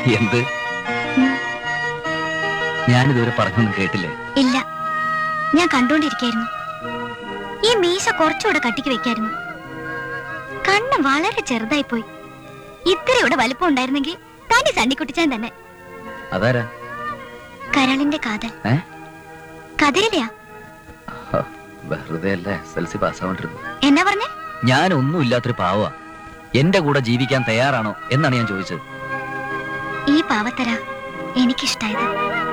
എന്ത് ഞാനിതുവരെ പറഞ്ഞൊന്നും കേട്ടില്ലേ ഇല്ല ഞാൻ കണ്ടോണ്ടിരിക്കായിരുന്നു ഈ മീശ കുറച്ചുകൂടെ കട്ടിക്ക് വെക്കായിരുന്നു കണ്ണ് വളരെ ചെറുതായി പോയി ഇത്രയുടെ വലുപ്പം ഉണ്ടായിരുന്നെങ്കിൽ തനി സണ്ണിക്കുട്ടിച്ചാൻ തന്നെ അതാരാ കരളിന്റെ കാതൽ ഏ? കതിരിലെയാ ഹ, വെറുതെ അല്ല എസ് എൽ സി പാസ്സാവണ്ടിരുന്നു എന്നാ പറഞ്ഞേ ഞാൻ ഒന്നും ഇല്ലാത്തൊരു പാവ എന്റെ കൂടെ ജീവിക്കാൻ തയ്യാറാണോ എന്നാണ് ഞാൻ ചോദിച്ചത് ഈ പാവത്തര എനിക്കിഷ്ടായത്